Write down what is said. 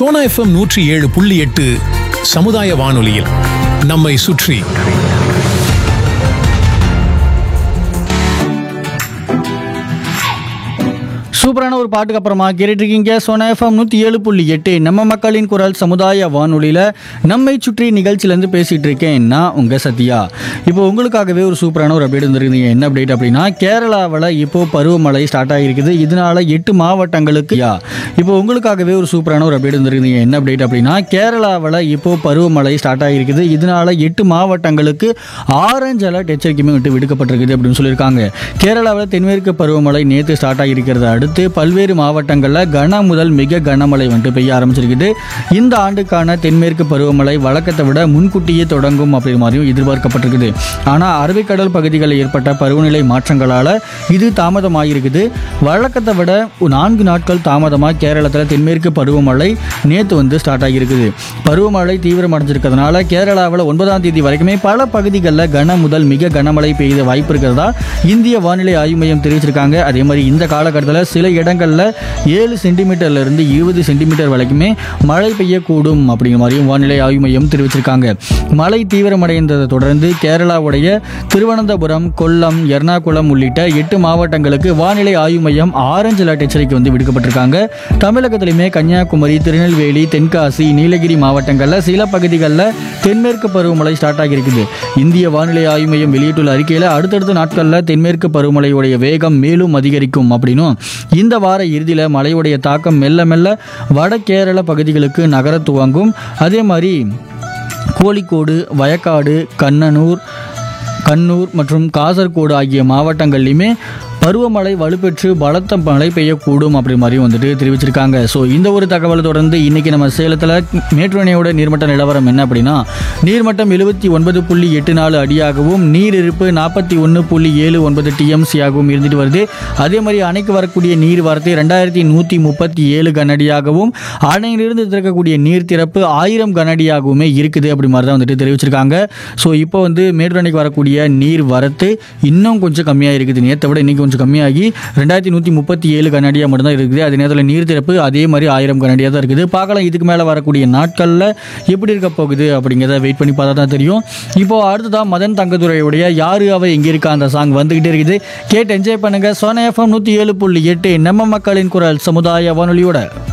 Sona FM நூற்றி ஏழு புள்ளி எட்டு சமுதாய வானொலியில் நம்மை சுற்றி சூப்பரான ஒரு பாட்டுக்கு அப்புறமா கேட்டுட்டு இருக்கீங்க சோனா எஃப்எம் நூற்றி ஏழு புள்ளி எட்டு நம்ம மக்களின் குரல் சமுதாய வானொலியில் நம்மை சுற்றி நிகழ்ச்சியிலேருந்து பேசிகிட்டு இருக்கேன் நான் உங்கள் சத்யா இப்போ உங்களுக்காகவே ஒரு சூப்பரான ஒரு அப்டேட் வந்துருக்குங்க என்ன அப்டேட் அப்படின்னா கேரளாவில் இப்போ பருவமழை ஸ்டார்ட் ஆகிருக்குது இதனால எட்டு மாவட்டங்களுக்கு யா இப்போ உங்களுக்காகவே ஒரு சூப்பரான ஒரு அப்டேட் வந்துருக்குங்க என்ன அப்டேட் அப்படின்னா கேரளாவில் இப்போ பருவமழை ஸ்டார்ட் ஆகிருக்குது இதனால எட்டு மாவட்டங்களுக்கு ஆரஞ்சு அலர்ட் எச்சரிக்கையுமே விட்டு விடுக்கப்பட்டிருக்குது அப்படின்னு சொல்லியிருக்காங்க கேரளாவில் தென்மேற்கு பருவமழை நேற்று ஸ்டார்ட் ஆகியிருக்கிறத அடுத்து பல்வேறு மாவட்டங்களில் கன முதல் மிக கனமழை வந்துட்டு பெய்ய ஆரம்பிச்சிருக்குது இந்த ஆண்டுக்கான தென்மேற்கு பருவமழை வழக்கத்தை விட முன்கூட்டியே தொடங்கும் அப்படி மாதிரியும் எதிர்பார்க்கப்பட்டிருக்குது ஆனால் அரபிக்கடல் பகுதிகளில் ஏற்பட்ட பருவநிலை மாற்றங்களால் இது தாமதமாகிருக்குது வழக்கத்தை விட நான்கு நாட்கள் தாமதமாக கேரளத்தில் தென்மேற்கு பருவமழை நேற்று வந்து ஸ்டார்ட் ஆகியிருக்குது பருவமழை தீவிரமடைஞ்சிருக்கிறதுனால கேரளாவில் ஒன்பதாம் தேதி வரைக்குமே பல பகுதிகளில் கன முதல் மிக கனமழை பெய்த வாய்ப்பு இருக்கிறதா இந்திய வானிலை ஆய்வு மையம் தெரிவிச்சிருக்காங்க அதே மாதிரி இந்த காலகட்டத்தில் சில இடங்களில் ஏழு சென்டிமீட்டர்ல இருந்து இருபது சென்டிமீட்டர் வரைக்குமே மழை பெய்யக்கூடும் அப்படிங்கிற மாதிரியும் வானிலை ஆய்வு மையம் தெரிவிச்சிருக்காங்க மழை தீவிரமடைந்ததை தொடர்ந்து கேரளாவுடைய திருவனந்தபுரம் கொல்லம் எர்ணாகுளம் உள்ளிட்ட எட்டு மாவட்டங்களுக்கு வானிலை ஆய்வு மையம் ஆரஞ்சு அலர்ட் எச்சரிக்கை வந்து விடுக்கப்பட்டிருக்காங்க தமிழகத்திலுமே கன்னியாகுமரி திருநெல்வேலி தென்காசி நீலகிரி மாவட்டங்களில் சில பகுதிகளில் தென்மேற்கு பருவமழை ஸ்டார்ட் ஆகியிருக்குது இந்திய வானிலை ஆய்வு மையம் வெளியிட்டுள்ள அறிக்கையில் அடுத்தடுத்த நாட்களில் தென்மேற்கு பருவமழையுடைய வேகம் மேலும் அதிகரிக்கும் அப்படின்னும் இந்த வார இறுதியில் மழையுடைய தாக்கம் மெல்ல மெல்ல வட கேரள பகுதிகளுக்கு நகர துவங்கும் அதே மாதிரி கோழிக்கோடு வயக்காடு கண்ணனூர் கண்ணூர் மற்றும் காசர்கோடு ஆகிய மாவட்டங்கள்லையுமே பருவமழை வலுப்பெற்று பலத்த மழை பெய்யக்கூடும் அப்படி மாதிரி வந்துட்டு தெரிவிச்சிருக்காங்க ஸோ இந்த ஒரு தகவலை தொடர்ந்து இன்னைக்கு நம்ம சேலத்தில் மேட்டூர் அணையோட நீர்மட்ட நிலவரம் என்ன அப்படின்னா நீர்மட்டம் எழுபத்தி ஒன்பது புள்ளி எட்டு நாலு அடியாகவும் நீர் இருப்பு நாற்பத்தி ஒன்று புள்ளி ஏழு ஒன்பது டிஎம்சியாகவும் இருந்துட்டு வருது அதே மாதிரி அணைக்கு வரக்கூடிய நீர் வரத்து ரெண்டாயிரத்தி நூற்றி முப்பத்தி ஏழு கனஅடியாகவும் அணையிலிருந்து திறக்கக்கூடிய நீர் திறப்பு ஆயிரம் கனஅடியாகவுமே இருக்குது அப்படி மாதிரி தான் வந்துட்டு தெரிவிச்சிருக்காங்க ஸோ இப்போ வந்து மேட்டூர் அணைக்கு வரக்கூடிய நீர் வரத்து இன்னும் கொஞ்சம் கம்மியாக இருக்குது நேற்றை விட இன்னைக்கு கொஞ்சம் கம்மியாகி ரெண்டாயிரத்தி நூற்றி முப்பத்தி ஏழு கனடியாக மட்டும்தான் இருக்குது அதே நேரத்தில் நீர் திறப்பு அதே மாதிரி ஆயிரம் கனடியாக தான் இருக்குது பார்க்கலாம் இதுக்கு மேலே வரக்கூடிய நாட்களில் எப்படி இருக்க போகுது அப்படிங்கிறத வெயிட் பண்ணி பார்த்தா தான் தெரியும் இப்போ அடுத்ததான் மதன் தங்கதுரையுடைய யாரு அவ எங்கே இருக்கா அந்த சாங் வந்துகிட்டே இருக்குது கேட்டு என்ஜாய் பண்ணுங்க சோனா எஃப்எம் நூற்றி ஏழு புள்ளி எட்டு நம்ம மக்களின் குரல் சமுதாய வானொலியோட